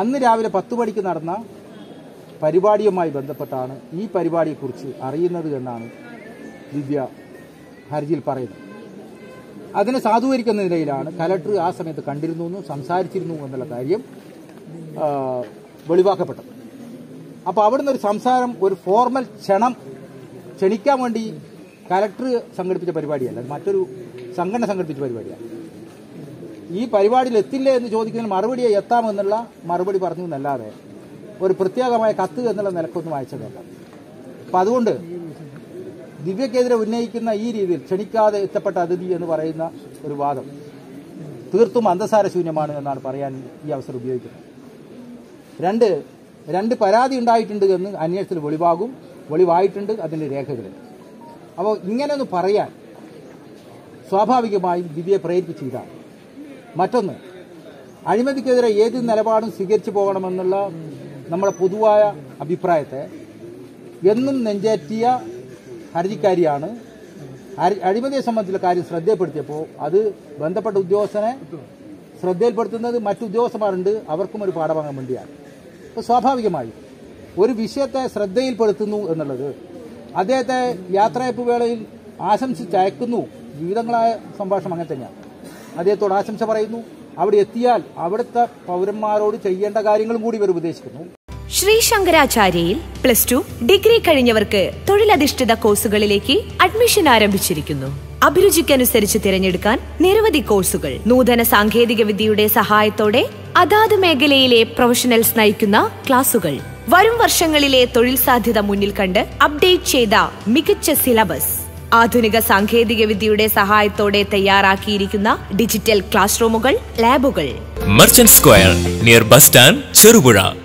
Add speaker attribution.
Speaker 1: അന്ന് രാവിലെ പത്ത് മണിക്ക് നടന്ന പരിപാടിയുമായി ബന്ധപ്പെട്ടാണ് ഈ പരിപാടിയെക്കുറിച്ച് അറിയുന്നത് എന്നാണ് ദിവ്യ ഹർജിയിൽ പറയുന്നത് അതിനെ സാധൂകരിക്കുന്ന നിലയിലാണ് കലക്ടർ ആ സമയത്ത് കണ്ടിരുന്നു എന്നും സംസാരിച്ചിരുന്നു എന്നുള്ള കാര്യം ആ, വെളിവാക്കപ്പെട്ടത് അപ്പോൾ അവിടുന്ന് ഒരു സംസാരം ഒരു ഫോർമൽ ക്ഷണം ക്ഷണിക്കാൻ വേണ്ടി കലക്ടർ സംഘടിപ്പിച്ച പരിപാടിയല്ല അത് മറ്റൊരു സംഘടന സംഘടിപ്പിച്ച പരിപാടിയാണ് ഈ പരിപാടിയിൽ എത്തില്ല എന്ന് ചോദിക്കുന്നതിന് മറുപടിയെ എത്താമെന്നുള്ള മറുപടി പറഞ്ഞു എന്നല്ലാതെ ഒരു പ്രത്യേകമായ കത്ത് എന്നുള്ള നിലക്കൊന്നും അയച്ചതല്ല അപ്പം അതുകൊണ്ട് ദിവ്യക്കെതിരെ ഉന്നയിക്കുന്ന ഈ രീതിയിൽ ക്ഷണിക്കാതെ എത്തപ്പെട്ട അതിഥി എന്ന് പറയുന്ന ഒരു വാദം തീർത്തും അന്തസാര ശൂന്യമാണ് എന്നാണ് പറയാൻ ഈ അവസരം ഉപയോഗിക്കുന്നത് രണ്ട് രണ്ട് പരാതി ഉണ്ടായിട്ടുണ്ട് എന്ന് അന്വേഷണത്തിൽ വെളിവാകും വെളിവായിട്ടുണ്ട് അതിൻ്റെ രേഖകളിൽ അപ്പോൾ ഇങ്ങനെ ഒന്ന് പറയാൻ സ്വാഭാവികമായും ദിവ്യയെ പ്രേരിപ്പിച്ച ഇതാണ് മറ്റൊന്ന് അഴിമതിക്കെതിരെ ഏത് നിലപാടും സ്വീകരിച്ചു പോകണമെന്നുള്ള നമ്മുടെ പൊതുവായ അഭിപ്രായത്തെ എന്നും നെഞ്ചേറ്റിയ ഹർജിക്കാരിയാണ് അരി- അഴിമതിയെ സംബന്ധിച്ചുള്ള കാര്യം ശ്രദ്ധയിൽപ്പെടുത്തിയപ്പോൾ അത് ബന്ധപ്പെട്ട ഉദ്യോഗസ്ഥനെ ശ്രദ്ധയിൽപ്പെടുത്തുന്നത് മറ്റു ഉദ്യോഗസ്ഥന്മാരുണ്ട് അവർക്കും ഒരു പാഠഭാഗം വേണ്ടിയാണ് അപ്പോൾ സ്വാഭാവികമായും ഒരു വിഷയത്തെ ശ്രദ്ധയിൽപ്പെടുത്തുന്നു എന്നുള്ളത് അദ്ദേഹത്തെ യാത്രയപ്പ് വേളയിൽ ആശംസിച്ചയക്കുന്നു വിവിധങ്ങളായ സംഭാഷണം അങ്ങനെ തന്നെയാണ് അദ്ദേഹത്തോട് ആശംസ പറയുന്നു അവിടെ എത്തിയാൽ അവിടുത്തെ പൗരന്മാരോട് ചെയ്യേണ്ട കാര്യങ്ങളും കൂടി ഇവർ ഉപദേശിക്കുന്നു
Speaker 2: ശ്രീ ശങ്കരാചാര്യയിൽ പ്ലസ് ടു ഡിഗ്രി കഴിഞ്ഞവർക്ക് തൊഴിലധിഷ്ഠിത കോഴ്സുകളിലേക്ക് അഡ്മിഷൻ ആരംഭിച്ചിരിക്കുന്നു അഭിരുചിക്കനുസരിച്ച് തിരഞ്ഞെടുക്കാൻ നിരവധി കോഴ്സുകൾ നൂതന സാങ്കേതിക വിദ്യയുടെ സഹായത്തോടെ അതാത് മേഖലയിലെ പ്രൊഫഷണൽസ് നയിക്കുന്ന ക്ലാസുകൾ വരും വർഷങ്ങളിലെ തൊഴിൽ സാധ്യത മുന്നിൽ കണ്ട് അപ്ഡേറ്റ് ചെയ്ത മികച്ച സിലബസ് ആധുനിക സാങ്കേതിക വിദ്യയുടെ സഹായത്തോടെ തയ്യാറാക്കിയിരിക്കുന്ന ഡിജിറ്റൽ ക്ലാസ് റൂമുകൾ ലാബുകൾ
Speaker 3: merchant square near bus stand Cherupuzha